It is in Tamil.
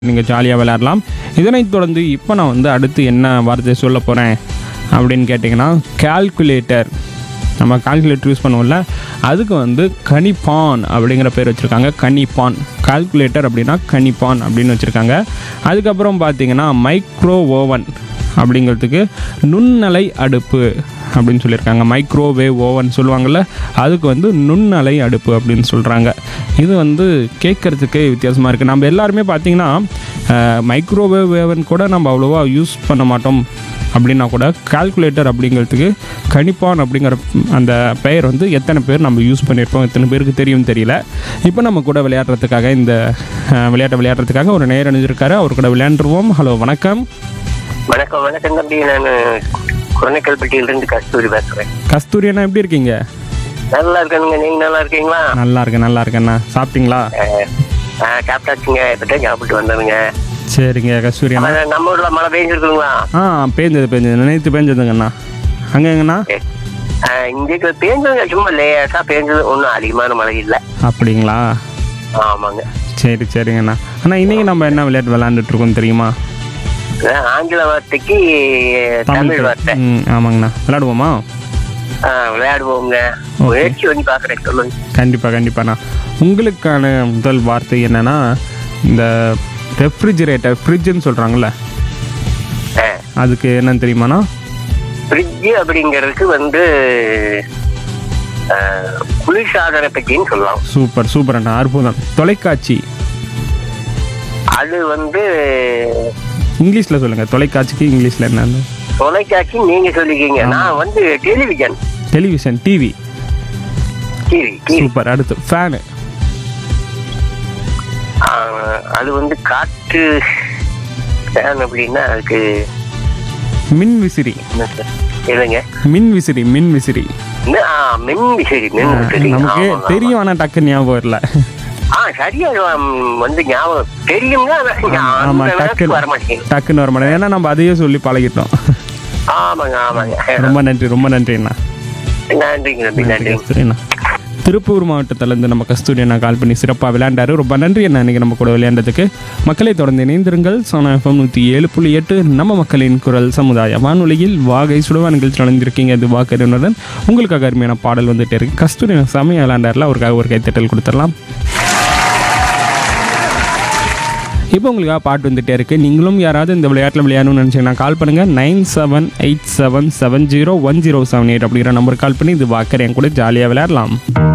நீங்கள் ஜாலியாக விளையாடலாம் இதனைத் தொடர்ந்து இப்போ நான் வந்து அடுத்து என்ன வார்த்தை சொல்ல போகிறேன் அப்படின்னு கேட்டிங்கன்னா கால்குலேட்டர் நம்ம கால்குலேட்டர் யூஸ் பண்ணுவோம்ல அதுக்கு வந்து கணிப்பான் அப்படிங்கிற பேர் வச்சுருக்காங்க கணிப்பான் கால்குலேட்டர் அப்படின்னா கணிப்பான் அப்படின்னு வச்சுருக்காங்க அதுக்கப்புறம் பார்த்தீங்கன்னா மைக்ரோ ஓவன் அப்படிங்கிறதுக்கு நுண்ணலை அடுப்பு அப்படின்னு சொல்லியிருக்காங்க மைக்ரோவேவ் ஓவன் சொல்லுவாங்கள்ல அதுக்கு வந்து நுண்ணலை அடுப்பு அப்படின்னு சொல்கிறாங்க இது வந்து கேட்குறதுக்கே வித்தியாசமாக இருக்குது நம்ம எல்லாருமே பார்த்தீங்கன்னா மைக்ரோவேவ் ஓவன் கூட நம்ம அவ்வளோவா யூஸ் பண்ண மாட்டோம் அப்படின்னா கூட கால்குலேட்டர் அப்படிங்கிறதுக்கு கணிப்பான் அப்படிங்கிற அந்த பெயர் வந்து எத்தனை பேர் நம்ம யூஸ் பண்ணியிருப்போம் எத்தனை பேருக்கு தெரியும் தெரியல இப்போ நம்ம கூட விளையாடுறதுக்காக இந்த அஹ், விளையாட்டை விளையாடுறதுக்காக ஒரு நேர் அணிஞ்சிருக்காரு அவர் கூட விளையாண்டுருவோம் ஹலோ வணக்கம் வணக்கம் வணக்கம் தம்பி நான் குழந்தைக்கல்பட்டியிலிருந்து கஸ்தூரி பேசுறேன் கஸ்தூரி அண்ணா எப்படி இருக்கீங்க நல்லா இருக்கேனுங்க நீங்க நல்லா இருக்கீங்களா நல்லா இருக்கேன் நல்லா இருக்கேண்ணா சாப்பிட்டீங்களா அஹ், அஹ், சாப்பிட்டாச்சுங்க இப்பதான் சாப்பிட்டு வந்தனுங்க சரிங்க கஸ்தூரி அண்ணா அஹ், நம்ம ஊர்ல மழை பெஞ்சிருக்குங்களா ஆ பேஞ்சது பேஞ்சது நேற்று பேஞ்சதுங்கண்ணா அங்கே எங்கண்ணா அஹ், இங்க பேஞ்சதுங்க சும்மா லேசா பேஞ்சது ஒன்றும் அதிகமான மழை இல்லை அப்படிங்களா ஆமாங்க சரி சரிங்கண்ணா அண்ணா இன்னைக்கு நம்ம என்ன விளையாட்டு விளையாண்டுட்டு இருக்கோம் தெரியுமா அஹ், ஆங்கில வார்த்தைக்கு தமிழ் வார்த்தை ம் ஆமாங்கண்ணா விளையாடுவோமா அஹ், விளையாடுவோங்க முயற்சி பண்ணி பாக்குறேன் சொல்லுங்க கண்டிப்பாக கண்டிப்பாண்ணா உங்களுக்கான முதல் வார்த்தை என்னன்னா இந்த ரெஃப்ரிஜிரேட்டர் ஃப்ரிட்ஜுன்னு சொல்கிறாங்கல்ல அதுக்கு என்னன்னு தெரியுமாண்ணா ஃப்ரிட்ஜ் அப்படிங்கிறதுக்கு வந்து அஹ், குளிர்சாதன பெட்டின்னு சொல்லலாம் சூப்பர் சூப்பர் அண்ணா அற்புதம் தொலைக்காட்சி அது வந்து இங்கிலீஷில் சொல்லுங்கள் தொலைக்காட்சிக்கு இங்கிலீஷில் என்னன்னு தொலைக்காட்சி நீங்க சொல்லிக்கீங்க நான் வந்து television television TV TV TV super அடுத்து ஃபேனு அது வந்து காற்று ஃபேன் அப்படின்னா அதுக்கு மின் விசிறி என்ன சார்? இல்லைங்க மின் விசிறி மின் விசிறி இன்னும், ஆ, மின் விசிறி மின் விசிறி நமக்கு ஆமாங்க, தெரியும் ஆனால் டக்கு ஞாபகம் இல்லை ஆ சரியா ம், வந்து ஞாபகம் தெரியுங்க ஆனா ஞாபகம் ஆமாம் அந்த நேரத்துக்கு டக்குன்னு வர மாட்டேங்குது டக்குன்னு வர மாட்டேன் ஏன்னா நம்ம அதையே சொல்லி பழகிட்டோம் ஆமாங்க ஆமாங்க ரொம்ப நன்றி ரொம்ப நன்றி அண்ணா நன்றிங்க தம்பி நன்றி சரிண்ணா திருப்பூர் மாவட்டத்திலேருந்து நம்ம கஸ்தூரி அண்ணா கால் பண்ணி சிறப்பாக விளையாண்டாரு ரொம்ப நன்றி அண்ணா இன்னைக்கு நம்ம கூட விளையாண்டதுக்கு மக்களை தொடர்ந்து இணைந்திருங்கள் சோனா எஃப்எம் நூற்றி ஏழு புள்ளி எட்டு நம்ம மக்களின் குரல் சமுதாய வானொலியில் வாகை சுடுவா நிகழ்ச்சி நடந்திருக்கீங்க இது வாக்கருடன் உங்களுக்காக அருமையான பாடல் வந்துட்டே இருக்கு கஸ்தூரி அண்ணா செமையாக விளையாண்டாரில் அவருக்காக ஒரு கைத்தட்டல் கொடுத்துடலாம் இப்போ உங்களுக்காக பாட்டு வந்துட்டே இருக்கு நீங்களும் யாராவது இந்த விளையாட்டில் விளையாடணும்னு நினச்சிங்கன்னா கால் பண்ணுங்கள் nine seven eight seven seven zero one zero seven eight அப்படிங்கிற நம்பருக்கு கால் பண்ணி இது வாக்கர் என் கூட ஜாலியாக விளையாடலாம்